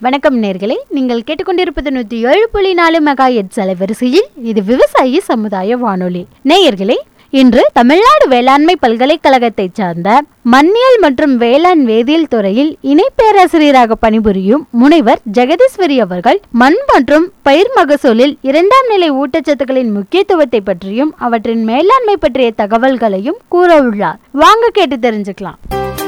வணக்கம் நேர்களே நீங்கள் கேட்டுக்கொண்டிருப்பது நூற்றி ஏழு புள்ளி நாலு மெகா எட்ஸ் அலைவரிசையில் இது விவசாயி சமுதாய வானொலி நேயர்களே இன்று தமிழ்நாடு வேளாண்மை பல்கலைக்கழகத்தைச் சார்ந்த மண்ணியல் மற்றும் வேளாண் வேதியியல் துறையில் இணை பேராசிரியராக பணிபுரியும் முனைவர் ஜெகதீஸ்வரி அவர்கள் மண் மற்றும் பயிர் மகசூலில் இரண்டாம் நிலை ஊட்டச்சத்துக்களின் முக்கியத்துவத்தை பற்றியும் அவற்றின் மேலாண்மை பற்றிய தகவல்களையும் கூற உள்ளார் வாங்க கேட்டு தெரிஞ்சுக்கலாம்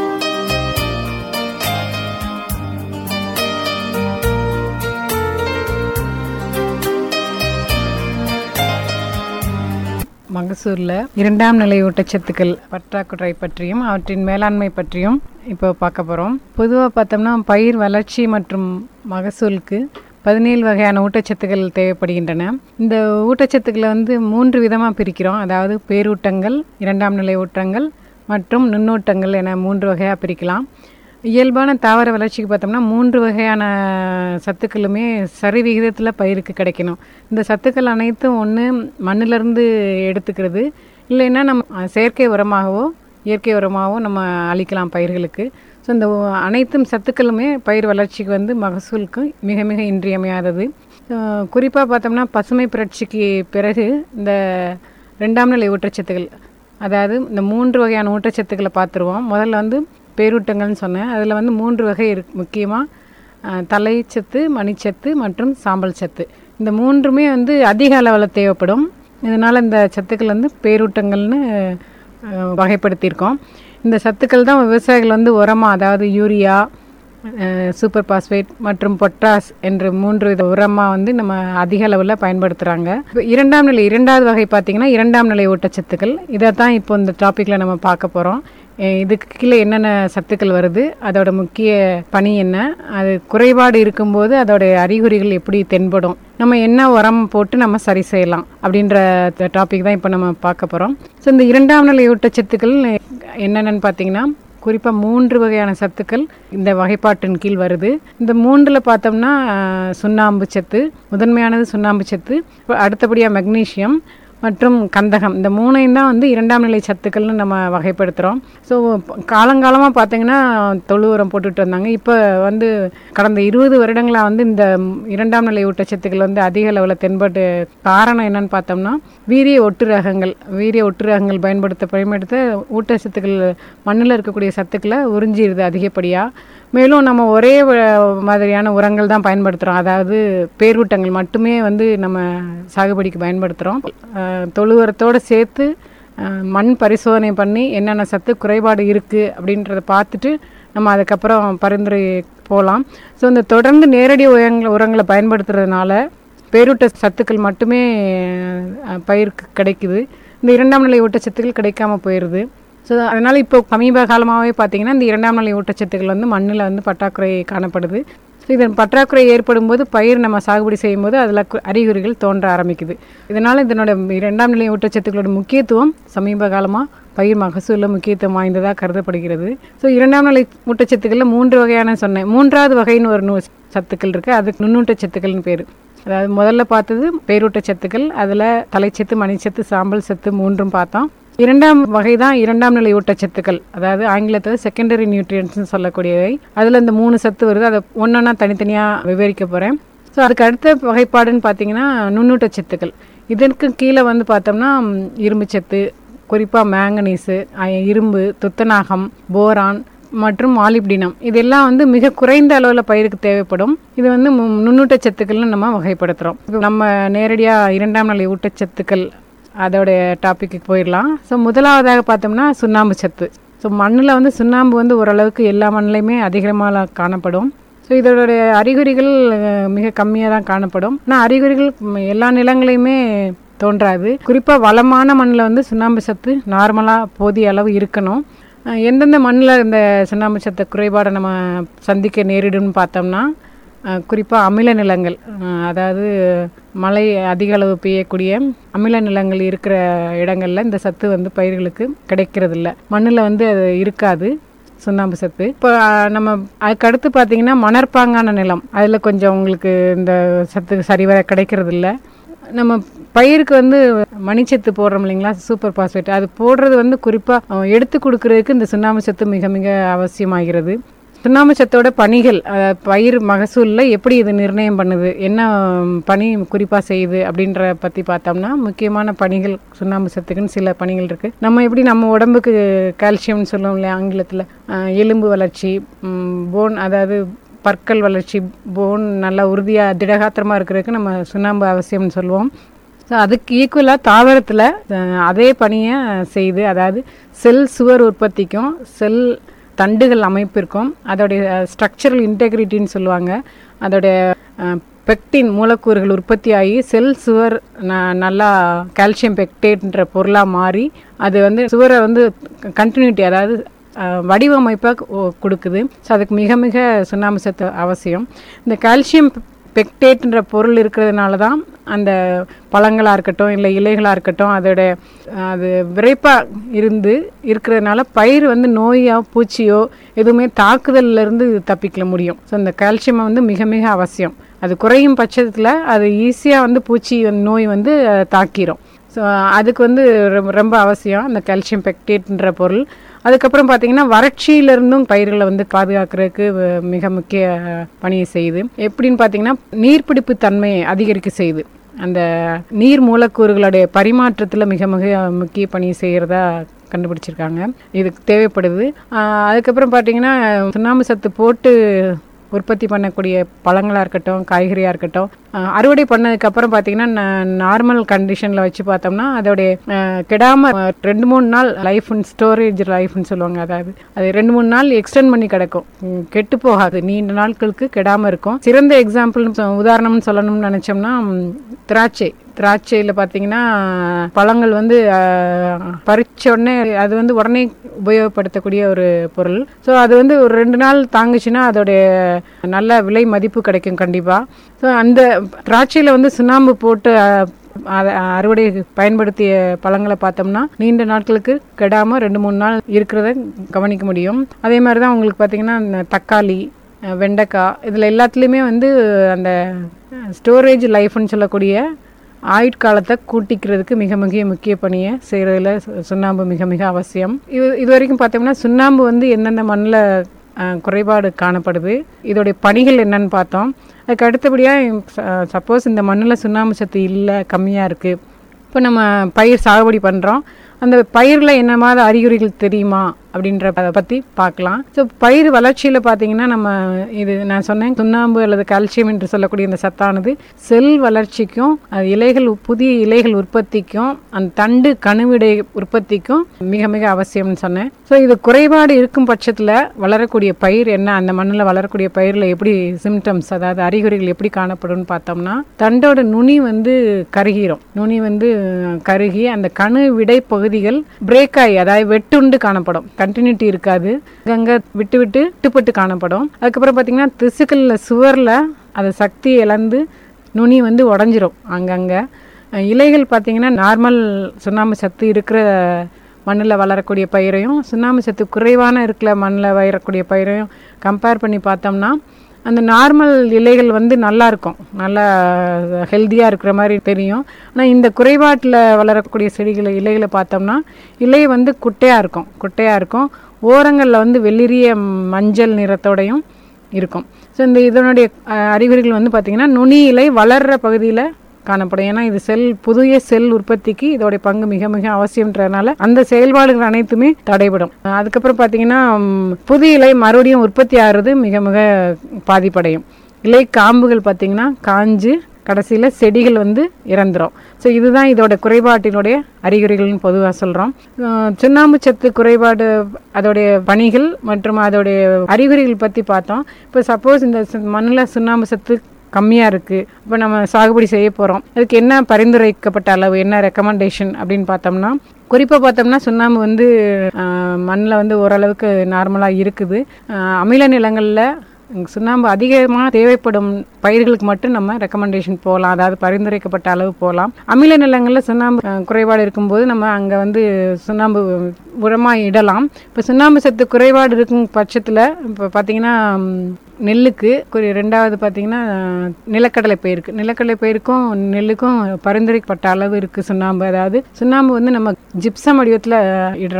மகசூரில் இரண்டாம் நிலை ஊட்டச்சத்துக்கள் பற்றாக்குறை பற்றியும் அவற்றின் மேலாண்மை பற்றியும் இப்போ பார்க்க போகிறோம் பொதுவாக பார்த்தோம்னா பயிர் வளர்ச்சி மற்றும் மகசூலுக்கு பதினேழு வகையான ஊட்டச்சத்துக்கள் தேவைப்படுகின்றன இந்த ஊட்டச்சத்துக்களை வந்து மூன்று விதமாக பிரிக்கிறோம் அதாவது பேரூட்டங்கள் இரண்டாம் நிலை ஊட்டங்கள் மற்றும் நுண்ணூட்டங்கள் என மூன்று வகையாக பிரிக்கலாம் இயல்பான தாவர வளர்ச்சிக்கு பார்த்தோம்னா மூன்று வகையான சத்துக்களுமே சரி விகிதத்தில் பயிருக்கு கிடைக்கணும் இந்த சத்துக்கள் அனைத்தும் ஒன்று மண்ணிலிருந்து எடுத்துக்கிறது இல்லைன்னா நம்ம செயற்கை உரமாகவோ இயற்கை உரமாகவோ நம்ம அளிக்கலாம் பயிர்களுக்கு ஸோ இந்த அனைத்தும் சத்துக்களுமே பயிர் வளர்ச்சிக்கு வந்து மகசூலுக்கு மிக மிக இன்றியமையாதது குறிப்பாக பார்த்தோம்னா பசுமை புரட்சிக்கு பிறகு இந்த ரெண்டாம் நிலை ஊட்டச்சத்துக்கள் அதாவது இந்த மூன்று வகையான ஊட்டச்சத்துக்களை பார்த்துருவோம் முதல்ல வந்து பேரூட்டங்கள்னு சொன்னேன் அதில் வந்து மூன்று வகை இருக்கு முக்கியமாக தலைச்சத்து மணிச்சத்து மற்றும் சாம்பல் சத்து இந்த மூன்றுமே வந்து அதிக அளவில் தேவைப்படும் இதனால் இந்த சத்துக்கள் வந்து பேரூட்டங்கள்னு வகைப்படுத்தியிருக்கோம் இந்த சத்துக்கள் தான் விவசாயிகள் வந்து உரமாக அதாவது யூரியா சூப்பர் பாஸ்பேட் மற்றும் பொட்டாஸ் என்ற மூன்று வித உரமாக வந்து நம்ம அதிக அளவில் பயன்படுத்துகிறாங்க இப்போ இரண்டாம் நிலை இரண்டாவது வகை பார்த்திங்கன்னா இரண்டாம் நிலை ஊட்டச்சத்துக்கள் இதை தான் இப்போ இந்த டாப்பிக்கில் நம்ம பார்க்க போகிறோம் இதுக்கு கீழே என்னென்ன சத்துக்கள் வருது அதோட முக்கிய பணி என்ன அது குறைபாடு இருக்கும்போது அதோட அறிகுறிகள் எப்படி தென்படும் நம்ம என்ன உரம் போட்டு நம்ம சரி செய்யலாம் அப்படின்ற டாபிக் தான் இப்போ நம்ம பார்க்க போகிறோம் ஸோ இந்த இரண்டாம் நிலை ஊட்டச்சத்துக்கள் என்னென்னு பார்த்தீங்கன்னா குறிப்பாக மூன்று வகையான சத்துக்கள் இந்த வகைப்பாட்டின் கீழ் வருது இந்த மூன்றில் பார்த்தோம்னா சுண்ணாம்பு சத்து முதன்மையானது சுண்ணாம்பு சத்து அடுத்தபடியாக மெக்னீஷியம் மற்றும் கந்தகம் இந்த மூணையும் தான் வந்து இரண்டாம் நிலை சத்துக்கள்னு நம்ம வகைப்படுத்துகிறோம் ஸோ காலங்காலமாக பார்த்தீங்கன்னா தொழு உரம் போட்டுட்டு வந்தாங்க இப்போ வந்து கடந்த இருபது வருடங்களாக வந்து இந்த இரண்டாம் நிலை ஊட்டச்சத்துக்கள் வந்து அதிக அளவில் தென்பட்டு காரணம் என்னன்னு பார்த்தோம்னா வீரிய ஒட்டு ரகங்கள் வீரிய ஒட்டு ரகங்கள் பயன்படுத்த பயன்படுத்த ஊட்டச்சத்துக்கள் மண்ணில் இருக்கக்கூடிய சத்துக்களை உறிஞ்சிடுது அதிகப்படியாக மேலும் நம்ம ஒரே மாதிரியான உரங்கள் தான் பயன்படுத்துகிறோம் அதாவது பேரூட்டங்கள் மட்டுமே வந்து நம்ம சாகுபடிக்கு பயன்படுத்துகிறோம் தொழு உரத்தோடு சேர்த்து மண் பரிசோதனை பண்ணி என்னென்ன சத்து குறைபாடு இருக்குது அப்படின்றத பார்த்துட்டு நம்ம அதுக்கப்புறம் பரிந்துரை போகலாம் ஸோ இந்த தொடர்ந்து நேரடி உரங்களை உரங்களை பயன்படுத்துறதுனால பேரூட்ட சத்துக்கள் மட்டுமே பயிருக்கு கிடைக்குது இந்த இரண்டாம் நிலை ஊட்டச்சத்துக்கள் கிடைக்காம போயிடுது ஸோ அதனால் இப்போ சமீப காலமாகவே பார்த்திங்கன்னா இந்த இரண்டாம் நிலை ஊட்டச்சத்துக்கள் வந்து மண்ணில் வந்து பற்றாக்குறை காணப்படுது ஸோ இதன் பற்றாக்குறை ஏற்படும் போது பயிர் நம்ம சாகுபடி செய்யும்போது அதில் அறிகுறிகள் தோன்ற ஆரம்பிக்குது இதனால் இதனோட இரண்டாம் நிலை ஊட்டச்சத்துக்களோட முக்கியத்துவம் சமீப காலமாக பயிர் மகசூலில் முக்கியத்துவம் வாய்ந்ததாக கருதப்படுகிறது ஸோ இரண்டாம் நிலை ஊட்டச்சத்துக்களில் மூன்று வகையான சொன்னேன் மூன்றாவது வகைன்னு ஒரு நூ சத்துக்கள் இருக்குது அதுக்கு நுண்ணூட்டச்சத்துக்கள்னு பேர் அதாவது முதல்ல பார்த்தது பேரூட்டச்சத்துக்கள் அதில் தலைச்சத்து மணிச்சத்து சாம்பல் சத்து மூன்றும் பார்த்தோம் இரண்டாம் வகை தான் இரண்டாம் நிலை ஊட்டச்சத்துக்கள் அதாவது ஆங்கிலத்தில் செகண்டரி நியூட்ரியன்ஸ்னு சொல்லக்கூடியவை அதில் இந்த மூணு சத்து வருது அதை ஒன்றொன்னா தனித்தனியாக விவரிக்க போகிறேன் ஸோ அதுக்கு அடுத்த வகைப்பாடுன்னு பார்த்தீங்கன்னா நுண்ணூட்டச்சத்துக்கள் இதற்கு கீழே வந்து பார்த்தோம்னா இரும்பு சத்து குறிப்பாக மேங்கனீஸு இரும்பு துத்தநாகம் போரான் மற்றும் மாலிப்டினம் இதெல்லாம் வந்து மிக குறைந்த அளவில் பயிருக்கு தேவைப்படும் இது வந்து நுண்ணூட்டச்சத்துக்கள்னு நம்ம வகைப்படுத்துகிறோம் நம்ம நேரடியாக இரண்டாம் நிலை ஊட்டச்சத்துக்கள் அதோட டாப்பிக்கு போயிடலாம் ஸோ முதலாவதாக பார்த்தோம்னா சுண்ணாம்பு சத்து ஸோ மண்ணில் வந்து சுண்ணாம்பு வந்து ஓரளவுக்கு எல்லா மண்ணிலையுமே அதிகமாக காணப்படும் ஸோ இதோட அறிகுறிகள் மிக கம்மியாக தான் காணப்படும் ஆனால் அறிகுறிகள் எல்லா நிலங்களையுமே தோன்றாது குறிப்பாக வளமான மண்ணில் வந்து சுண்ணாம்பு சத்து நார்மலாக போதிய அளவு இருக்கணும் எந்தெந்த மண்ணில் இந்த சுண்ணாம்பு சத்த குறைபாடை நம்ம சந்திக்க நேரிடும்னு பார்த்தோம்னா குறிப்பாக அமில நிலங்கள் அதாவது மழை அதிக அளவு பெய்யக்கூடிய அமில நிலங்கள் இருக்கிற இடங்களில் இந்த சத்து வந்து பயிர்களுக்கு கிடைக்கிறதில்ல மண்ணில் வந்து அது இருக்காது சுண்ணாம்பு சத்து இப்போ நம்ம அதுக்கு அடுத்து பார்த்தீங்கன்னா மணற்பாங்கான நிலம் அதில் கொஞ்சம் உங்களுக்கு இந்த சத்து சரிவர கிடைக்கிறது இல்லை நம்ம பயிருக்கு வந்து மணிச்சத்து போடுறோம் இல்லைங்களா சூப்பர் பாஸ்பேட் அது போடுறது வந்து குறிப்பாக எடுத்து கொடுக்கறதுக்கு இந்த சுண்ணாம்பு சத்து மிக மிக அவசியமாகிறது சுண்ணாம்பு சத்தோட பணிகள் அஹ், பயிர் மகசூலில் எப்படி இது நிர்ணயம் பண்ணுது என்ன ம், பணி குறிப்பாக செய்யுது அப்படின்ற பற்றி பார்த்தோம்னா முக்கியமான பணிகள் சுண்ணாம்பு சத்துக்குன்னு சில பணிகள் இருக்குது நம்ம எப்படி நம்ம உடம்புக்கு கால்சியம்னு சொல்லுவோம் இல்லையா ஆங்கிலத்தில் எலும்பு வளர்ச்சி போன் அதாவது பற்கள் வளர்ச்சி போன் நல்லா உறுதியாக திடகாத்திரமாக இருக்கிறதுக்கு நம்ம சுண்ணாம்பு அவசியம்னு சொல்லுவோம் ஸோ அதுக்கு ஈக்குவலாக தாவரத்தில் அதே பணியை செய்து அதாவது செல் சுவர் உற்பத்திக்கும் செல் தண்டுகள் அமைப்பிற்கும் அதோடைய ஸ்ட்ரக்சரல் இன்டெகிரிட்டின்னு சொல்லுவாங்க அதோடைய பெக்டின் மூலக்கூறுகள் உற்பத்தி ஆகி செல் சுவர் ந- நல்லா கால்சியம் பெக்டேட்ன்ற பொருளாக மாறி அது வந்து சுவரை வந்து கண்டினியூட்டி அதாவது அஹ், வடிவமைப்பை கொ- கொடுக்குது ஸோ அதுக்கு மிக மிக சுண்ணாம்பு சத்து அவசியம் இந்த கால்சியம் பெக்டேட்ன்ற பொருள் இருக்கிறதுனால தான் அந்த பழங்களாக இருக்கட்டும் இல்லை இலைகளாக இருக்கட்டும் அதோட அஹ், அது விரைப்பாக இருந்து இருக்கிறதுனால பயிர் வந்து நோயோ பூச்சியோ எதுவுமே தாக்குதல்ல இருந்து தப்பிக்க முடியும் ஸோ இந்த கால்சியம் வந்து மிக மிக அவசியம் அது குறையும் பட்சத்தில் அது ஈஸியாக வந்து பூச்சி வந்து- நோய் வந்து அஹ், தாக்கிரும் ஸோ அதுக்கு வந்து ரொம்ப ரொம்ப அவசியம் அந்த கால்சியம் பெக்டேட்ன்ற பொருள் அதுக்கப்புறம் பார்த்தீங்கன்னா வறட்சியிலிருந்தும் பயிர்களை வந்து பாதுகாக்கிறதுக்கு வ- மிக முக்கிய பணியை செய்யுது எப்படின்னு பார்த்தீங்கன்னா நீர்பிடிப்பு தன்மையை அதிகரிக்க செய்யுது அந்த நீர் மூலக்கூறுகளுடைய பரிமாற்றத்தில் மிக மிக முக்கிய பணி செய்கிறதா கண்டுபிடிச்சிருக்காங்க இதுக்கு தேவைப்படுது ஆஹ் அதுக்கப்புறம் பார்த்தீங்கன்னா சுண்ணாம்பு சத்து போட்டு உற்பத்தி பண்ணக்கூடிய பழங்களாக இருக்கட்டும் காய்கறியாக இருக்கட்டும் அஹ் அறுவடை பண்ணதுக்கப்புறம் பார்த்தீங்கன்னா நார்மல் கண்டிஷனில் வச்சு பார்த்தோம்னா அதோடைய அஹ், கெடாம அஹ், ரெண்டு மூணு நாள் லைஃப் ஸ்டோரேஜ் லைஃப்னு சொல்லுவாங்க அதாவது அது ரெண்டு மூணு நாள் எக்ஸ்டெண்ட் பண்ணி கிடக்கும் உம், கெட்டு போகாது நீண்ட நாட்களுக்கு கெடாம இருக்கும் சிறந்த எக்ஸாம்பிள் உதாரணம்னு சொல்லணும்னு நினச்சோம்னா உம், திராட்சை திராட்சையில் பார்த்தீங்கன்னா பழங்கள் வந்து அஹ், பறிச்ச உடனே அது வந்து உடனே உபயோகப்படுத்தக்கூடிய ஒரு பொருள் ஸோ அது வந்து ஒரு ரெண்டு நாள் தாங்குச்சுன்னா அதோடைய நல்ல விலை மதிப்பு கிடைக்கும் கண்டிப்பாக ஸோ அந்த திராட்சையில் வந்து சுண்ணாம்பு போட்டு அஹ், அதை அறுவடை பயன்படுத்திய பழங்களை பார்த்தோம்னா நீண்ட நாட்களுக்கு கெடாமல் ரெண்டு மூணு நாள் இருக்கிறத கவனிக்க முடியும் அதே மாதிரி தான் உங்களுக்கு பார்த்தீங்கன்னா இந்த தக்காளி அஹ், வெண்டைக்காய் இதில் எல்லாத்துலேயுமே வந்து அந்த ஸ்டோரேஜ் லைஃப்னு சொல்லக்கூடிய ஆயுட்காலத்தை கூட்டிக்கிறதுக்கு மிக மிக முக்கிய பணியை செய்கிறதுல சுண்ணாம்பு மிக மிக அவசியம் இது இது வரைக்கும் பார்த்தோம்னா சுண்ணாம்பு வந்து எந்தெந்த மண்ணில் குறைபாடு காணப்படுது இதோடைய பணிகள் என்னன்னு பார்த்தோம் அதுக்கு அடுத்தபடியாக சப்போஸ் இந்த மண்ணில் சுண்ணாம்பு சத்து இல்லை கம்மியாக இருக்குது இப்போ நம்ம பயிர் சாகுபடி பண்ணுறோம் அந்த பயிரில் என்ன மாதிரி அறிகுறிகள் தெரியுமா அப்படின்ற அதை பற்றி பார்க்கலாம் ஸோ பயிர் வளர்ச்சியில் பார்த்தீங்கன்னா நம்ம இது நான் சொன்னேன் சுண்ணாம்பு அல்லது கால்சியம் என்று சொல்லக்கூடிய இந்த சத்தானது செல் வளர்ச்சிக்கும் அது இலைகள் உ- புதிய இலைகள் உற்பத்திக்கும் அந்த தண்டு கணுவிடை உற்பத்திக்கும் மிக மிக அவசியம்னு சொன்னேன் ஸோ இது குறைபாடு இருக்கும் பட்சத்தில் வளரக்கூடிய பயிர் என்ன அந்த மண்ணில் வளரக்கூடிய பயிரில் எப்படி சிம்டம்ஸ் அதாவது அறிகுறிகள் எப்படி காணப்படும்னு பார்த்தோம்னா தண்டோட நுனி வந்து கருகிரும் நுனி வந்து அஹ், கருகி அந்த கணு விடை பகுதிகள் பிரேக் ஆகி அதாவது வெட்டுண்டு காணப்படும் கண்டினியூட்டி இருக்காது அங்கங்க விட்டு விட்டு விட்டுப்பட்டு காணப்படும் அதுக்கப்புறம் பார்த்தீங்கன்னா திசுக்கள்ல சுவரில் அது சக்தி இழந்து நுனி வந்து உடஞ்சிரும் அங்கங்கே அஹ், இலைகள் பார்த்தீங்கன்னா நார்மல் சுண்ணாம்பு சத்து இருக்கிற மண்ணில் வளரக்கூடிய பயிரையும் சுண்ணாம்பு சத்து குறைவான இருக்கிற மண்ணில் வளரக்கூடிய பயிரையும் கம்பேர் பண்ணி பார்த்தோம்னா அந்த நார்மல் இலைகள் வந்து நல்லா இருக்கும் நல்லா ஹெல்த்தியாக இருக்கிற மாதிரி தெரியும் ஆனால் இந்த குறைபாட்டில் வளரக்கூடிய செடிகளை இலைகளை பார்த்தோம்னா இலை வந்து குட்டையாக இருக்கும் குட்டையாக இருக்கும் ஓரங்களில் வந்து வெளிரிய மஞ்சள் நிறத்தோடையும் இருக்கும் ஸோ இந்த இதனுடைய அஹ், அறிகுறிகள் வந்து பார்த்திங்கன்னா நுனி இலை வளர்கிற பகுதியில் காணப்படும் ஏன்னா இது செல் புதிய செல் உற்பத்திக்கு இதோடைய பங்கு மிக மிக அவசியம்ன்றதுனால அந்த செயல்பாடுகள் அனைத்துமே தடைபடும் அஹ் அதுக்கப்புறம் பார்த்தீங்கன்னா ம், புதிய இலை மறுபடியும் உற்பத்தி ஆகிறது மிக மிக பாதிப்படையும் இலை காம்புகள் பார்த்தீங்கன்னா காஞ்சு கடைசியில் செடிகள் வந்து இறந்துரும் ஸோ இதுதான் இதோட குறைபாட்டினுடைய அறிகுறிகள்னு பொதுவாக சொல்கிறோம் சுண்ணாம்பு சத்து குறைபாடு அதோடைய பணிகள் மற்றும் அதோடைய அறிகுறிகள் பற்றி பார்த்தோம் இப்போ சப்போஸ் இந்த மண்ணில் சுண்ணாம்பு சத்து கம்மியாக இருக்குது இப்போ நம்ம சாகுபடி செய்ய போகிறோம் அதுக்கு என்ன பரிந்துரைக்கப்பட்ட அளவு என்ன ரெக்கமெண்டேஷன் அப்படின்னு பார்த்தோம்னா குறிப்பாக பார்த்தோம்னா சுண்ணாம்பு வந்து மண்ணில் வந்து ஓரளவுக்கு நார்மலாக இருக்குது ஆஹ் அமில நிலங்களில் சுண்ணாம்பு அதிகமாக தேவைப்படும் பயிர்களுக்கு மட்டும் நம்ம ரெக்கமெண்டேஷன் போகலாம் அதாவது பரிந்துரைக்கப்பட்ட அளவு போகலாம் அமில நிலங்களில் சுண்ணாம்பு அஹ், குறைபாடு இருக்கும்போது நம்ம அங்கே வந்து சுண்ணாம்பு உரமாக இடலாம் இப்போ சுண்ணாம்பு சத்து குறைபாடு இருக்கும் பட்சத்தில் இப்போ பார்த்தீங்கன்னா ம், நெல்லுக்கு குறி ரெண்டாவது பார்த்தீங்கன்னா அஹ், நிலக்கடலை பயிருக்கு நிலக்கடலை பயிருக்கும் நெல்லுக்கும் பரிந்துரைக்கப்பட்ட அளவு இருக்குது சுண்ணாம்பு அதாவது சுண்ணாம்பு வந்து நம்ம ஜிப்சம் வடிவத்தில் இடுறோம்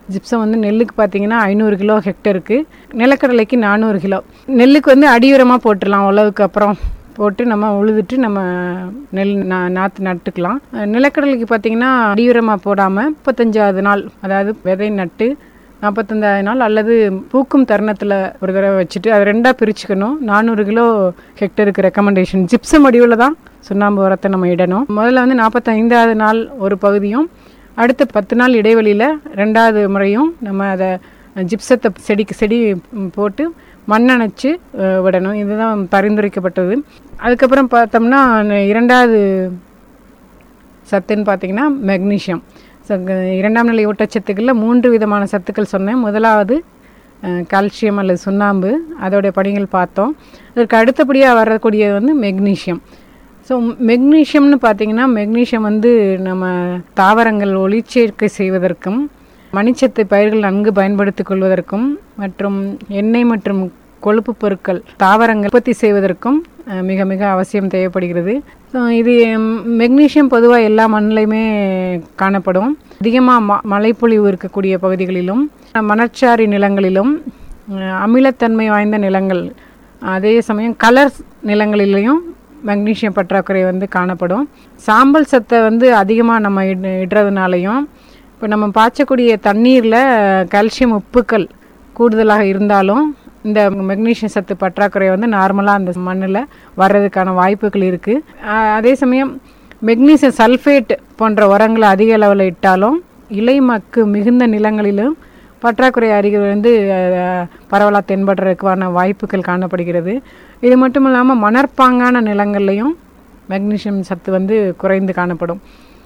ஜிப்சம் வந்து நெல்லுக்கு பார்த்தீங்கன்னா ஐநூறு கிலோ ஹெக்டருக்கு நிலக்கடலைக்கு நானூறு கிலோ நெல்லுக்கு வந்து அடியுரமாக போட்டுடலாம் உழவுக்கு அப்புறம் போட்டு நம்ம உழுதுட்டு நம்ம நெல் நா நாற்று நட்டுக்கலாம் அஹ் நிலக்கடலைக்கு பார்த்தீங்கன்னா அடியுரமாக போடாமல் முப்பத்தஞ்சாவது நாள் அதாவது விதை நட்டு நாற்பத்தஞ்சாவது நாள் அல்லது பூக்கும் தருணத்தில் ஒரு தடவை வச்சுட்டு அதை ரெண்டாக பிரிச்சுக்கணும் நானூறு கிலோ ஹெக்டருக்கு ரெக்கமெண்டேஷன் ஜிப்சம் வடிவில் தான் சுண்ணாம்பு உரத்தை நம்ம இடணும் முதல்ல வந்து நாற்பத்தைந்தாவது நாள் ஒரு பகுதியும் அடுத்த பத்து நாள் இடைவெளியில் ரெண்டாவது முறையும் நம்ம அதை ஜிப்சத்தை செடிக்கு செடி ம், போட்டு மண்ணணைச்சு அஹ், விடணும் இதுதான் பரிந்துரைக்கப்பட்டது அதுக்கப்புறம் பார்த்தோம்னா இரண்டாவது சத்துன்னு பார்த்தீங்கன்னா மெக்னீஷியம் ஸோ இரண்டாம் நிலை ஊட்டச்சத்துக்களில் மூன்று விதமான சத்துக்கள் சொன்னேன் முதலாவது அஹ், கால்சியம் அல்லது சுண்ணாம்பு அதோடைய பணிகள் பார்த்தோம் அதற்கு அடுத்தபடியாக வரக்கூடியது வந்து மெக்னீஷியம் ஸோ மெக்னீஷியம்னு பார்த்தீங்கன்னா மெக்னீஷியம் வந்து நம்ம தாவரங்கள் ஒளிச்சேர்க்கை செய்வதற்கும் மணிச்சத்து பயிர்கள் நன்கு பயன்படுத்திக் கொள்வதற்கும் மற்றும் எண்ணெய் மற்றும் கொழுப்பு பொருட்கள் தாவரங்கள் உற்பத்தி செய்வதற்கும் அஹ், மிக மிக அவசியம் தேவைப்படுகிறது ஸோ இது ம், மெக்னீசியம் பொதுவாக எல்லா மண்ணிலையுமே காணப்படும் அதிகமாக ம மழைப்பொழிவு இருக்கக்கூடிய பகுதிகளிலும் மணற்சாரி நிலங்களிலும் அஹ், அமிலத்தன்மை வாய்ந்த நிலங்கள் அதே சமயம் கலர் நிலங்களிலையும் மெக்னீசியம் பற்றாக்குறை வந்து காணப்படும் சாம்பல் சத்தை வந்து அதிகமாக நம்ம இடு இடுறதுனாலையும் இப்போ நம்ம பாய்ச்சக்கூடிய தண்ணீரில் கால்சியம் உப்புக்கள் கூடுதலாக இருந்தாலும் இந்த மெக்னீசியம் சத்து பற்றாக்குறை வந்து நார்மலாக அந்த மண்ணில் வர்றதுக்கான வாய்ப்புகள் இருக்குது அதே சமயம் மெக்னீசியம் சல்ஃபேட் போன்ற உரங்களை அதிக அளவில் இட்டாலும் இலை மக்கு மிகுந்த நிலங்களிலும் பற்றாக்குறை அறிகுறி வந்து பரவலாக தென்படுறதுக்கான வாய்ப்புகள் காணப்படுகிறது இது மட்டும் இல்லாமல் மணற்பாங்கான நிலங்கள்லையும் மெக்னீசியம் சத்து வந்து குறைந்து காணப்படும்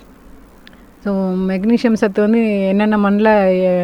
ஸோ மெக்னீசியம் சத்து வந்து என்னென்ன மண்ணில்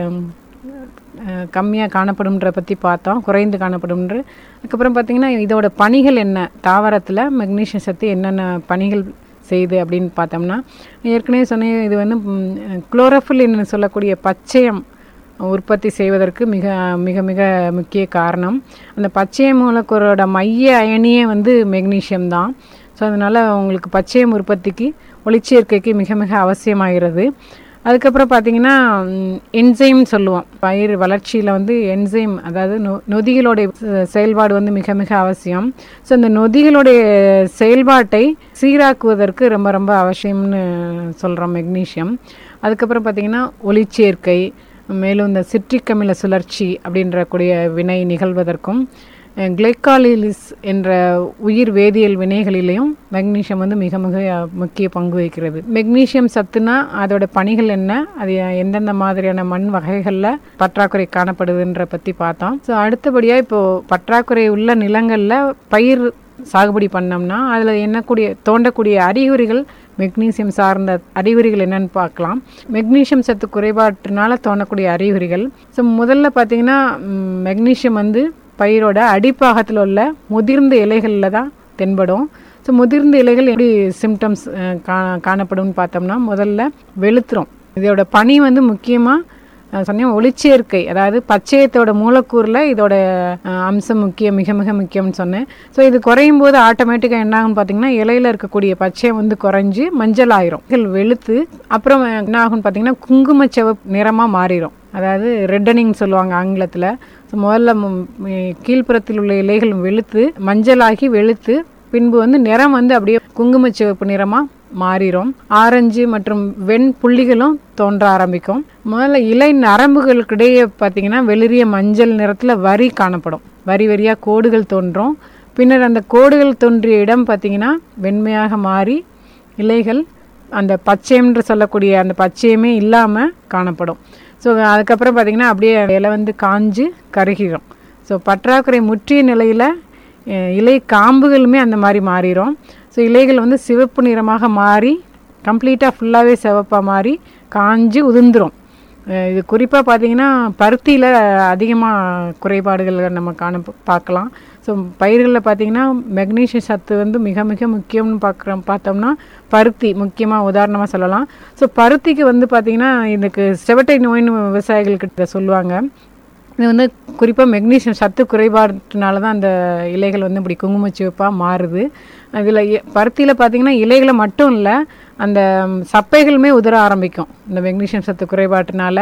கம்மியாக காணப்படும்ன்ற பற்றி பார்த்தோம் குறைந்து காணப்படும்ன்ற அதுக்கப்புறம் பார்த்திங்கன்னா இதோட பணிகள் என்ன தாவரத்தில் மெக்னீசியம் சத்து என்னென்ன பணிகள் செய்யுது அப்படின்னு பார்த்தோம்னா ஏற்கனவே சொன்னேன் இது வந்து குளோரோஃபில் சொல்லக்கூடிய பச்சையம் உற்பத்தி செய்வதற்கு மிக மிக மிக முக்கிய காரணம் அந்த பச்சைய மூலக்கூறோட மைய அயனியே வந்து மெக்னீசியம் தான் ஸோ அதனால் உங்களுக்கு பச்சையம் உற்பத்திக்கு ஒளிச்சேர்க்கைக்கு மிக மிக அவசியமாகிறது அதுக்கப்புறம் பார்த்தீங்கன்னா என்சைம் சொல்லுவோம் பயிர் வளர்ச்சியில் வந்து என்சைம் அதாவது நொ நொதிகளுடைய செ- செயல்பாடு வந்து மிக மிக அவசியம் ஸோ அந்த நொதிகளுடைய செயல்பாட்டை சீராக்குவதற்கு ரொம்ப ரொம்ப அவசியம்னு சொல்கிறோம் மெக்னீசியம் அதுக்கப்புறம் பார்த்தீங்கன்னா ஒளிச்சேர்க்கை மேலும் இந்த சிட்ரிக் அமில சுழற்சி அப்படின்ற கூடிய வினை நிகழ்வதற்கும் கிளைக்காலிலிஸ் என்ற உயிர் வேதியியல் வினைகளிலையும் மெக்னீசியம் வந்து மிக மிக முக்கிய பங்கு வகிக்கிறது மெக்னீசியம் சத்துனா அதோட பணிகள் என்ன அது எந்தெந்த மாதிரியான மண் வகைகளில் பற்றாக்குறை காணப்படுதுன்ற பற்றி பார்த்தோம் ஸோ அடுத்தபடியாக இப்போது பற்றாக்குறை உள்ள நிலங்களில் பயிர் சாகுபடி பண்ணோம்னா அதில் என்னக்கூடிய தோண்டக்கூடிய அறிகுறிகள் மெக்னீசியம் சார்ந்த அறிகுறிகள் என்னன்னு பார்க்கலாம் மெக்னீசியம் சத்து குறைபாட்டினால தோணக்கூடிய அறிகுறிகள் ஸோ முதல்ல பார்த்தீங்கன்னா ம், மெக்னீசியம் வந்து பயிரோட அடிப்பாகத்தில் உள்ள முதிர்ந்த இலைகளில் தான் தென்படும் ஸோ முதிர்ந்த இலைகள் எப்படி சிம்டம்ஸ் கா காணப்படும்னு பார்த்தோம்னா முதல்ல வெளுத்துரும் இதோட பனி வந்து முக்கியமாக சொன்னேன் ஒளிச்சேர்க்கை அதாவது பச்சையத்தோட மூலக்கூறில் இதோட அஹ், அம்சம் முக்கியம் மிக மிக முக்கியம்னு சொன்னேன் ஸோ இது குறையும் போது ஆட்டோமேட்டிக்காக என்ன ஆகும்னு பார்த்தீங்கன்னா இலையில இருக்கக்கூடிய பச்சையம் வந்து குறைஞ்சி மஞ்சள் ஆயிரும் இலைகள் வெளுத்து அப்புறம் என்ன ஆகும்னு பார்த்தீங்கன்னா குங்கும சிவப்பு நிறமாக மாறிடும் அதாவது ரெட்டனிங் சொல்லுவாங்க ஆங்கிலத்தில் ஸோ முதல்ல மு- மி- கீழ்ப்புறத்தில் உள்ள இலைகள் வெளுத்து மஞ்சளாகி வெளுத்து பின்பு வந்து நிறம் வந்து அப்படியே குங்கும சிவப்பு நிறமாக மாறிடும் ஆரஞ்சு மற்றும் வெண் புள்ளிகளும் தோன்ற ஆரம்பிக்கும் முதல்ல இலை நரம்புகளுக்கிடையே பார்த்தீங்கன்னா வெளிரிய மஞ்சள் நிறத்தில் வரி காணப்படும் வரி வரியாக கோடுகள் தோன்றும் பின்னர் அந்த கோடுகள் தோன்றிய இடம் பார்த்தீங்கன்னா வெண்மையாக மாறி இலைகள் அந்த பச்சையம்ன்ற சொல்லக்கூடிய அந்த பச்சையமே இல்லாமல் காணப்படும் ஸோ அதுக்கப்புறம் பார்த்தீங்கன்னா அப்படியே இலை வந்து காஞ்சு கருகிடும் ஸோ பற்றாக்குறை முற்றிய நிலையில் அஹ், இலை காம்புகளுமே அந்த மாதிரி மாறிடும் ஸோ இலைகள் வந்து சிவப்பு நிறமாக மாறி கம்ப்ளீட்டாக ஃபுல்லாகவே சிவப்பாக மாறி காஞ்சு உதிர்ந்துரும் அஹ் இது குறிப்பாக பார்த்தீங்கன்னா பருத்தியில் அதிகமாக குறைபாடுகள் நம்ம காண பார்க்கலாம் ஸோ பயிர்களில் பார்த்தீங்கன்னா மெக்னீஷியம் சத்து வந்து மிக மிக முக்கியம்னு பார்க்குறோம் பார்த்தோம்னா பருத்தி முக்கியமாக உதாரணமாக சொல்லலாம் ஸோ பருத்திக்கு வந்து பார்த்தீங்கன்னா இதுக்கு செவட்டை நோயின்னு விவசாயிகள்கிட்ட சொல்லுவாங்க இது வந்து குறிப்பாக மெக்னீசியம் சத்து குறைபாட்டினால தான் அந்த இலைகள் வந்து இப்படி குங்குமச்சிவப்பாக மாறுது அதில் பருத்தியில் பார்த்தீங்கன்னா இலைகளை மட்டும் இல்லை அந்த ம், சப்பைகளுமே உதிர ஆரம்பிக்கும் இந்த மெக்னீசியம் சத்து குறைபாட்டினால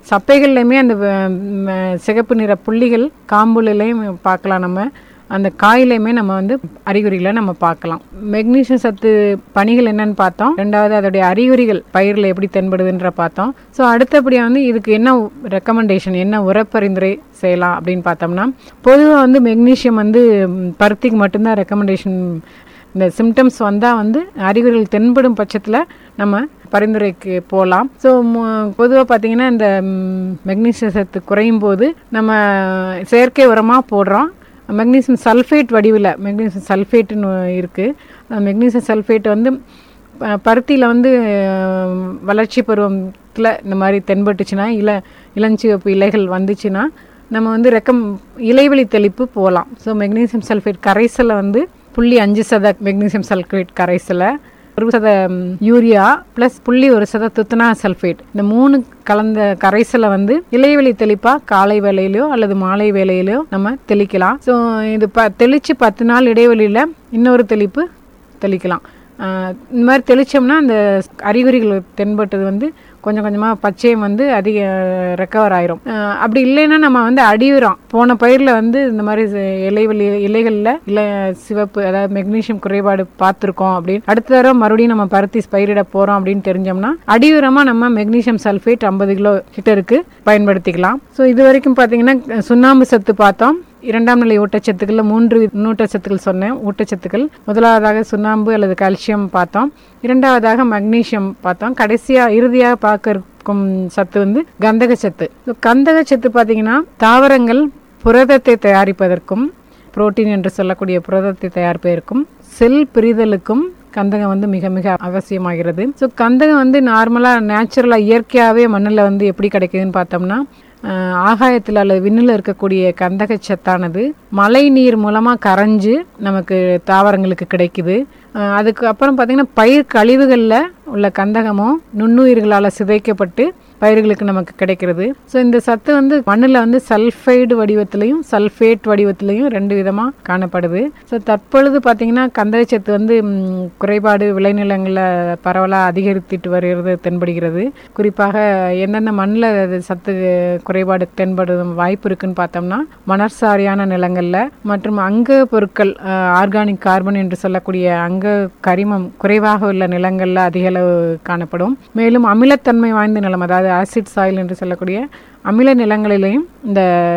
சப்பைகள்லையுமே அந்த வ- ம, சிகப்பு நிற புள்ளிகள் காம்புலையும் பார்க்கலாம் நம்ம அந்த காயிலையுமே நம்ம வந்து அறிகுறிகளை நம்ம பார்க்கலாம் மெக்னீசியம் சத்து பணிகள் என்னன்னு பார்த்தோம் ரெண்டாவது அதோடைய அறிகுறிகள் பயிரில் எப்படி தென்படுதுன்ற பார்த்தோம் ஸோ அடுத்தபடியாக வந்து இதுக்கு என்ன ரெக்கமெண்டேஷன் என்ன உரப்பரிந்துரை செய்யலாம் அப்படின்னு பார்த்தோம்னா பொதுவாக வந்து மெக்னீசியம் வந்து ம், பருத்திக்கு மட்டும்தான் ரெக்கமெண்டேஷன் இந்த சிம்டம்ஸ் வந்தால் வந்து அறிகுறிகள் தென்படும் பட்சத்தில் நம்ம பரிந்துரைக்கு போகலாம் ஸோ பொதுவாக பார்த்தீங்கன்னா இந்த மெக்னீசியம் சத்து குறையும் போது நம்ம செயற்கை உரமாக போடுறோம் மெக்னீசியம் சல்ஃபேட் வடிவில் மெக்னீசியம் சல்ஃபேட்டுன்னு இருக்குது மெக்னீசியம் சல்ஃபேட் வந்து ப- பருத்தியில் வந்து அஹ், வளர்ச்சி பருவத்தில் இந்த மாதிரி தென்பட்டுச்சுன்னா இள இளஞ்சிவப்பு இலைகள் வந்துச்சுன்னா நம்ம வந்து ரெக்கம் இலைவெளி தெளிப்பு போகலாம் ஸோ மெக்னீசியம் சல்ஃபேட் கரைசலை வந்து புள்ளி அஞ்சு சத மெக்னீசியம் சல்ஃபேட் கரைசலை ஒரு சத ம், யூரியா ப்ளஸ் புள்ளி ஒரு சத துத்தனா சல்ஃபேட் இந்த மூணு கலந்த கரைசலை வந்து இலைவெளி தெளிப்பா காலை வேளையிலையோ அல்லது மாலை வேளையிலையோ நம்ம தெளிக்கலாம் ஸோ இது ப தெளித்து பத்து நாள் இடைவெளியில் இன்னொரு தெளிப்பு தெளிக்கலாம் ஆஹ் இந்த மாதிரி தெளித்தோம்னா அந்த அறிகுறிகள் தென்பட்டது வந்து கொஞ்சம் கொஞ்சமாக பச்சையம் வந்து அதிக ரெக்கவர் ஆயிரும் ஆஹ் அப்படி இல்லைன்னா நம்ம வந்து அடியுறோம் போன பயிரில் வந்து இந்த மாதிரி ச- இலைவெளி இலைகளில் இல்லை சிவப்பு அதாவது மெக்னீசியம் குறைபாடு பார்த்துருக்கோம் அப்படின்னு அடுத்த தடவை மறுபடியும் நம்ம பருத்தி பயிரிட போகிறோம் அப்படின்னு தெரிஞ்சோம்னா அடியுரமாக நம்ம மெக்னீசியம் சல்ஃபேட் ஐம்பது கிலோ லிட்டருக்கு பயன்படுத்திக்கலாம் ஸோ இது வரைக்கும் பார்த்தீங்கன்னா சுண்ணாம்பு சத்து பார்த்தோம் இரண்டாம் நிலை ஊட்டச்சத்துக்களில் மூன்று ஊட்டச்சத்துக்கள் சொன்னேன் ஊட்டச்சத்துக்கள் முதலாவதாக சுண்ணாம்பு அல்லது கால்சியம் பார்த்தோம் இரண்டாவதாக மக்னீசியம் பார்த்தோம் கடைசியாக இறுதியாக பார்க்க இருக்கும் சத்து வந்து கந்தக சத்து So, கந்தக சத்து பார்த்தீங்கன்னா தாவரங்கள் புரதத்தை தயாரிப்பதற்கும் புரோட்டீன் என்று சொல்லக்கூடிய புரதத்தை தயாரிப்பதற்கும் செல் பிரிதலுக்கும் கந்தகம் வந்து மிக மிக அவசியமாகிறது ஸோ கந்தகம் வந்து நார்மலாக நேச்சுரலாக இயற்கையாகவே மண்ணில் வந்து எப்படி கிடைக்குதுன்னு பார்த்தோம்னா ஆஹ், ஆகாயத்தில் அல்லது விண்ணில் இருக்கக்கூடிய கந்தக சத்தானது மழை நீர் மூலமாக கரைஞ்சு நமக்கு தாவரங்களுக்கு கிடைக்குது ஆஹ், அதுக்கு அப்புறம் பார்த்திங்கன்னா பயிர் கழிவுகளில் உள்ள கந்தகமும் நுண்ணுயிர்களால் சிதைக்கப்பட்டு பயிர்களுக்கு நமக்கு கிடைக்கிறது ஸோ இந்த சத்து வந்து மண்ணில் வந்து சல்ஃபைடு வடிவத்திலையும் சல்ஃபேட் வடிவத்திலையும் ரெண்டு விதமாக காணப்படுது ஸோ தற்பொழுது பார்த்திங்கன்னா கந்தகச்சத்து வந்து ம், குறைபாடு விளைநிலங்களில் பரவலாக அதிகரித்துட்டு வருகிறது தென்படுகிறது குறிப்பாக எந்தெந்த மண்ணில் அது சத்து குறைபாடு தென்படும் வாய்ப்பு இருக்குன்னு பார்த்தோம்னா மணற்சாரியான நிலங்களில் மற்றும் அங்க பொருட்கள் ஆர்கானிக் கார்பன் என்று சொல்லக்கூடிய அங்க கரிமம் குறைவாக உள்ள நிலங்களில் அதிக அளவு காணப்படும் மேலும் அமிலத்தன்மை வாய்ந்த நிலம் அதாவது ஆசிட் சாயில் என்று சொல்லக்கூடிய அமில நிலங்களிலேயும் இந்த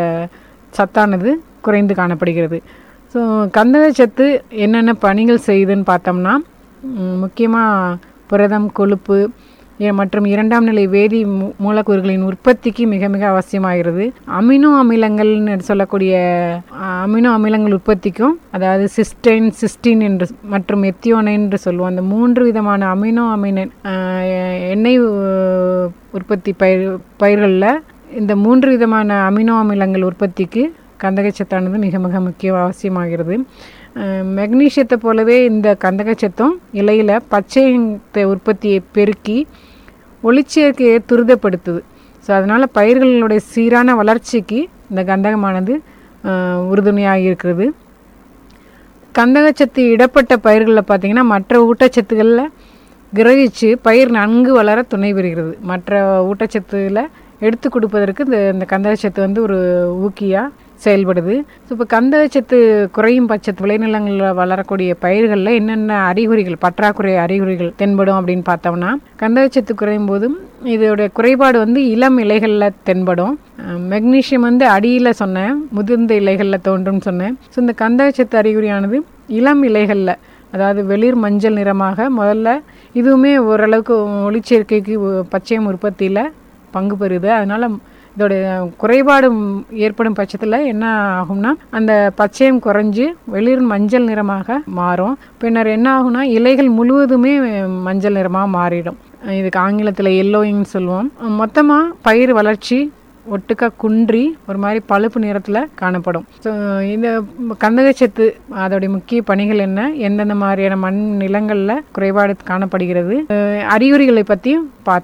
சத்தானது குறைந்து காணப்படுகிறது ஸோ கந்தகச்சத்து என்னென்ன பணிகள் செய்யுதுன்னு பார்த்தோம்னா முக்கியமாக புரதம் கொழுப்பு எ- மற்றும் இரண்டாம் நிலை வேதி மூ- மூலக்கூறுகளின் உற்பத்திக்கு மிக மிக அவசியமாகிறது அமினோ அமிலங்கள்னு சொல்லக்கூடிய அ, அமினோ அமிலங்கள் உற்பத்திக்கும் அதாவது சிஸ்டைன் சிஸ்டின் என்று மற்றும் எத்தியோனைன் என்று சொல்லுவோம் அந்த மூன்று விதமான அமினோ அமின அ, எண்ணெய் உ- உற்பத்தி பயிர் பயிர்களில் இந்த மூன்று விதமான அமினோ அமிலங்கள் உற்பத்திக்கு கந்தகச்சத்தானது மிக மிக முக்கிய அவசியமாகிறது அஹ் மெக்னீசியத்தை போலவே இந்த கந்தகச்சத்தும் இலையில் பச்சை உற்பத்தியை பெருக்கி ஒளிச்சேர்க்கையை துரிதப்படுத்துது ஸோ அதனால் பயிர்களுடைய சீரான வளர்ச்சிக்கு இந்த கந்தகமானது அஹ், உறுதுணையாக இருக்கிறது கந்தகச்சத்து இடப்பட்ட பயிர்களில் பார்த்தீங்கன்னா மற்ற ஊட்டச்சத்துக்களில் கிரகிச்சு பயிர் நன்கு வளர துணை பெறுகிறது மற்ற ஊட்டச்சத்துல எடுத்து கொடுப்பதற்கு இந்த இந்த கந்தகச்சத்து வந்து ஒரு ஊக்கியாக செயல்படுது ஸோ இப்போ கந்தகச்சத்து குறையும் பட்சத்து விளைநிலங்களில் வளரக்கூடிய பயிர்களில் என்னென்ன அறிகுறிகள் பற்றாக்குறை அறிகுறிகள் தென்படும் அப்படின்னு பார்த்தோம்னா கந்தகச்சத்து குறையும் போதும் இதோட குறைபாடு வந்து இளம் இலைகளில் தென்படும் அஹ் மெக்னீசியம் வந்து அடியில் சொன்னேன் முதிர்ந்த இலைகளில் தோன்றும்னு சொன்னேன் ஸோ இந்த கந்தகச்சத்து அறிகுறியானது இளம் இலைகளில் அதாவது வெளிர் மஞ்சள் நிறமாக முதல்ல இதுவுமே ஓரளவுக்கு ஒளிச்சேர்க்கைக்கு ஒ- பச்சையம் உற்பத்தியில் பங்கு பெறுது அதனால் இதோட குறைபாடு ம், ஏற்படும் பட்சத்தில் என்ன ஆகும்னா அந்த பச்சையம் குறைஞ்சு வெளிர் மஞ்சள் நிறமாக மாறும் பின்னர் என்ன ஆகும்னா இலைகள் முழுவதுமே மஞ்சள் நிறமாக மாறிடும் இதுக்கு ஆங்கிலத்தில் எல்லோயிங்னு சொல்லுவோம் மொத்தமாக பயிர் வளர்ச்சி ஒட்டுக்கா குன்றி ஒரு மாதிரி பழுப்பு நிறத்தில் காணப்படும் ஸோ இந்த கந்தகச்சத்து அதோடைய முக்கிய பணிகள் என்ன எந்தெந்த மாதிரியான மண் நிலங்களில் குறைபாடு காணப்படுகிறது அஹ் அறிகுறிகளை பற்றியும் பார்த்தோம்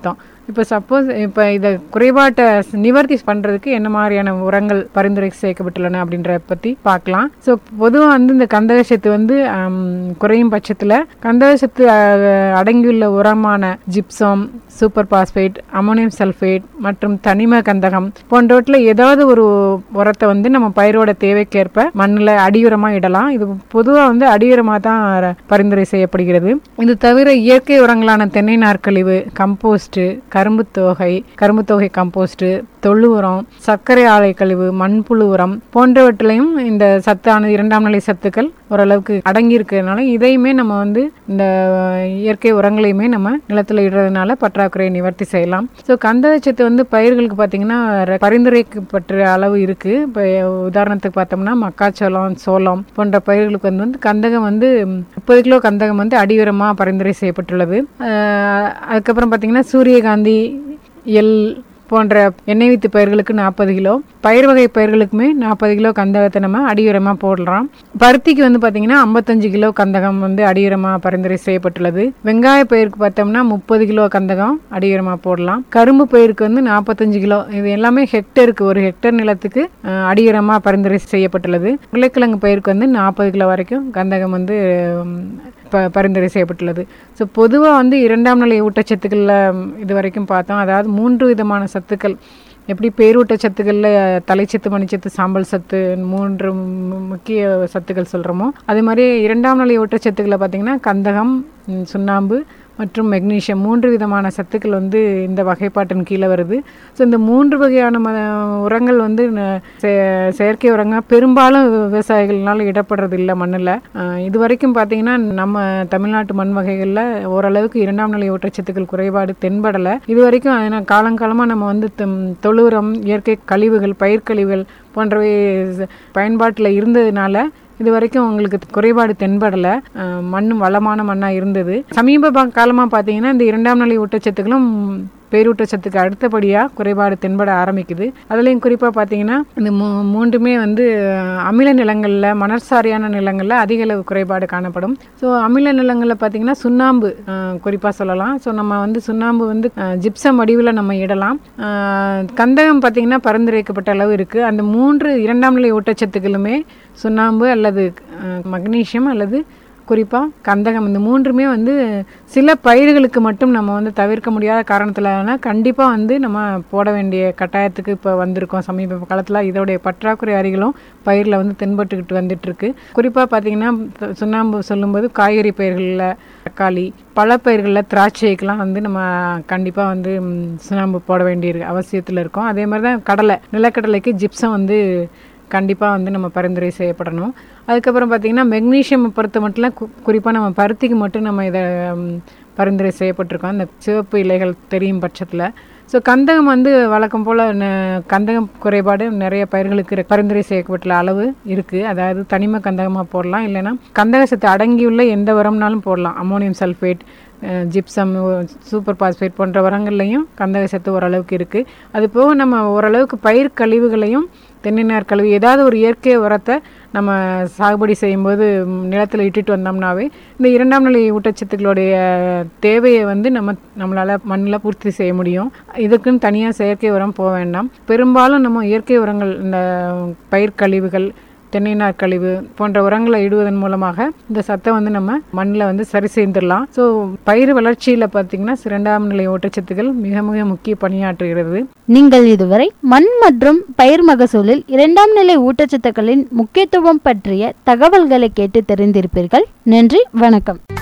இப்போ சப்போஸ் இப்போ இதை குறைபாட்டை நிவர்த்தி பண்ணுறதுக்கு என்ன மாதிரியான உரங்கள் பரிந்துரை சேர்க்கப்பட்டுள்ளன அப்படின்ற பற்றி பார்க்கலாம் ஸோ பொதுவாக வந்து இந்த கந்தக சத்து வந்து ஆம், குறையும் பட்சத்தில் கந்தக சத்து அஹ், அடங்கியுள்ள உரமான gypsum super phosphate ammonium sulphate மற்றும் தனிம கந்தகம் போன்றவற்றில் ஏதாவது ஒரு உரத்தை வந்து நம்ம பயிரோட தேவைக்கேற்ப மண்ணில் அடியுரமாக இடலாம் இது பொதுவாக வந்து அடியுரமாக தான் ர- பரிந்துரை செய்யப்படுகிறது இது தவிர இயற்கை உரங்களான தென்னை நார்க்கழிவு கம்போஸ்ட்டு கரும்பு தொகை கரும்பு தொகை கம்போஸ்ட்டு தொழு உரம் சர்க்கரை ஆலை கழிவு மண்புழு உரம் போன்றவற்றிலையும் இந்த சத்தான இரண்டாம் நிலை சத்துக்கள் ஓரளவுக்கு அடங்கி இருக்கிறதுனால இதையுமே நம்ம வந்து இந்த இயற்கை உரங்களையுமே நம்ம நிலத்தில் இடுறதுனால பற்றாக்குறையை நிவர்த்தி செய்யலாம் ஸோ கந்தகச்சத்து வந்து பயிர்களுக்கு பார்த்தீங்கன்னா ர- பரிந்துரைக்கப்பட்ட அளவு இருக்கு இப்போ உதாரணத்துக்கு பார்த்தோம்னா மக்காச்சோளம் சோளம் போன்ற பயிர்களுக்கு வந்து வந்து கந்தகம் வந்து முப்பது கிலோ கந்தகம் வந்து அடியுரமாக பரிந்துரை செய்யப்பட்டுள்ளது அஹ் அதுக்கப்புறம் பார்த்தீங்கன்னா சூரியகாந்தி எள் போன்ற எண்ணெய் வித்து பயிர்களுக்கு நாற்பது கிலோ பயிர் வகை பயிர்களுக்குமே நாற்பது கிலோ கந்தகத்தை நம்ம அடியுரமாக போடலாம் பருத்திக்கு வந்து பார்த்தீங்கன்னா ஐம்பத்தஞ்சு கிலோ கந்தகம் வந்து அடியுரமாக பரிந்துரை செய்யப்பட்டுள்ளது வெங்காய பயிருக்கு பார்த்தோம்னா முப்பது கிலோ கந்தகம் அடியுரமாக போடலாம் கரும்பு பயிருக்கு வந்து நாற்பத்தஞ்சு கிலோ இது எல்லாமே ஹெக்டருக்கு ஒரு ஹெக்டர் நிலத்துக்கு அஹ், அடியுரமாக பரிந்துரை செய்யப்பட்டுள்ளது உருளைக்கிழங்கு பயிருக்கு வந்து நாற்பது கிலோ வரைக்கும் கந்தகம் வந்து உம், ப பரிந்துரை செய்யப்பட்டுள்ளது ஸோ பொதுவாக வந்து இரண்டாம் நிலை ஊட்டச்சத்துக்களில் இது வரைக்கும் பார்த்தோம் அதாவது மூன்று விதமான சத்துக்கள் எப்படி பேரூட்ட சத்துக்களில் தலைச்சத்து மணிச்சத்து சாம்பல் சத்து மூன்று மு- முக்கிய சத்துக்கள் சொல்கிறோமோ அதே மாதிரி இரண்டாம் நிலை ஊட்டச்சத்துக்களை பார்த்திங்கன்னா கந்தகம் ம், சுண்ணாம்பு மற்றும் மெக்னீசியம் மூன்று விதமான சத்துக்கள் வந்து இந்த வகைப்பாட்டின் கீழே வருது ஸோ இந்த மூன்று வகையான ம உரங்கள் வந்து ந- செ- செயற்கை உரங்கள் பெரும்பாலும் விவசாயிகள்னால இடப்படுறது இல்லை மண்ணில் இது வரைக்கும் பார்த்தீங்கன்னா நம்ம தமிழ்நாட்டு மண் வகைகளில் ஓரளவுக்கு இரண்டாம் நிலை ஊட்டச்சத்துக்கள் குறைபாடு தென்படலை இது வரைக்கும் அதனால் காலங்காலமாக நம்ம வந்து தெம்- தொழு உரம் இயற்கை கழிவுகள் பயிர்க்கழிவுகள் போன்றவை பயன்பாட்டில் இருந்ததுனால இது வரைக்கும் உங்களுக்கு குறைபாடு தென்படலை அஹ் மண்ணும் வளமான மண்ணாக இருந்தது சமீப பா- காலமா பார்த்தீங்கன்னா இந்த இரண்டாம் நிலை ஊட்டச்சத்துக்களும் பேரூட்டச்சத்துக்கு அடுத்தபடியாக குறைபாடு தென்பட ஆரம்பிக்குது அதுலேயும் குறிப்பாக பார்த்தீங்கன்னா இந்த மூ மூன்றுமே வந்து அஹ், அமில நிலங்களில் மணற்சாரியான நிலங்களில் அதிக அளவு குறைபாடு காணப்படும் ஸோ அமில நிலங்களில் பார்த்தீங்கன்னா சுண்ணாம்பு குறிப்பாக சொல்லலாம் ஸோ நம்ம வந்து சுண்ணாம்பு வந்து அஹ், ஜிப்சம் வடிவில் நம்ம இடலாம் அஹ், கந்தகம் பார்த்தீங்கன்னா பரிந்துரைக்கப்பட்ட அளவு இருக்குது அந்த மூன்று இரண்டாம் நிலை ஊட்டச்சத்துக்களுமே சுண்ணாம்பு அல்லது அஹ், மக்னீசியம் அல்லது குறிப்பாக கந்தகம் இந்த மூன்றுமே வந்து சில பயிர்களுக்கு மட்டும் நம்ம வந்து தவிர்க்க முடியாத காரணத்தில்னா கண்டிப்பாக வந்து நம்ம போட வேண்டிய கட்டாயத்துக்கு இப்போ வந்திருக்கோம் சமீப காலத்தில் இதோடைய பற்றாக்குறை அறிகளும் பயிரில் வந்து தென்பட்டுக்கிட்டு வந்துட்டுருக்கு குறிப்பாக பார்த்தீங்கன்னா த- சுண்ணாம்பு சொல்லும்போது காய்கறி பயிர்களில் தக்காளி பல பயிர்களில் திராட்சைக்கெலாம் வந்து நம்ம கண்டிப்பாக வந்து ம், சுண்ணாம்பு போட வேண்டிய அவசியத்தில் இருக்கோம் அதே மாதிரி தான் கடலை நிலக்கடலைக்கு ஜிப்சம் வந்து கண்டிப்பாக வந்து நம்ம பரிந்துரை செய்யப்படணும் அதுக்கப்புறம் பார்த்திங்கன்னா மெக்னீஷியம் பொறுத்த மட்டும் குறிப்பாக நம்ம பருத்திக்கு மட்டும் நம்ம இதை ம், பரிந்துரை செய்யப்பட்டிருக்கோம் அந்த சிவப்பு இலைகள் தெரியும் பட்சத்தில் ஸோ கந்தகம் வந்து வழக்கம் போல் கந்தகம் குறைபாடு நிறைய பயிர்களுக்கு இரு- பரிந்துரை செய்யப்பட்டுள்ள அளவு இருக்குது அதாவது தனிம கந்தகமாக போடலாம் இல்லைன்னா கந்தக சத்து அடங்கியுள்ள எந்த உரம்னாலும் போடலாம் ammonium sulphate gypsum super phosphate போன்ற உரங்கள்லையும் கந்தக சத்து ஓரளவுக்கு இருக்குது அது போக நம்ம ஓரளவுக்கு பயிர் கழிவுகளையும் தென்னைநார் கழிவு ஏதாவது ஒரு இயற்கை உரத்தை நம்ம சாகுபடி செய்யும்போது ம், நிலத்துல இட்டுட்டு வந்தோம்னாவே இந்த இரண்டாம் நிலை ஊட்டச்சத்துக்களுடைய தேவையை வந்து நம்ம நம்மளால் மண்ணில் பூர்த்தி செய்ய முடியும் இதுக்குன்னு தனியாக செயற்கை உரம் போக வேண்டாம் பெரும்பாலும் நம்ம இயற்கை உரங்கள் இந்த பயிர் கழிவுகள் தென்னை நார் கழிவு போன்ற உரங்களை இடுவதன் மூலமாக இந்த சத்தை வந்து நம்ம மண்ணில் வந்து சரி செய்திடலாம் ஸோ பயிர் வளர்ச்சியில் பார்த்தீங்கன்னா இரண்டாம் நிலை ஊட்டச்சத்துக்கள் மிக மிக முக்கிய பணியாற்றுகிறது நீங்கள் இதுவரை மண் மற்றும் பயிர் மகசூலில் இரண்டாம் நிலை ஊட்டச்சத்துக்களின் முக்கியத்துவம் பற்றிய தகவல்களை கேட்டு தெரிந்திருப்பீர்கள் நன்றி வணக்கம்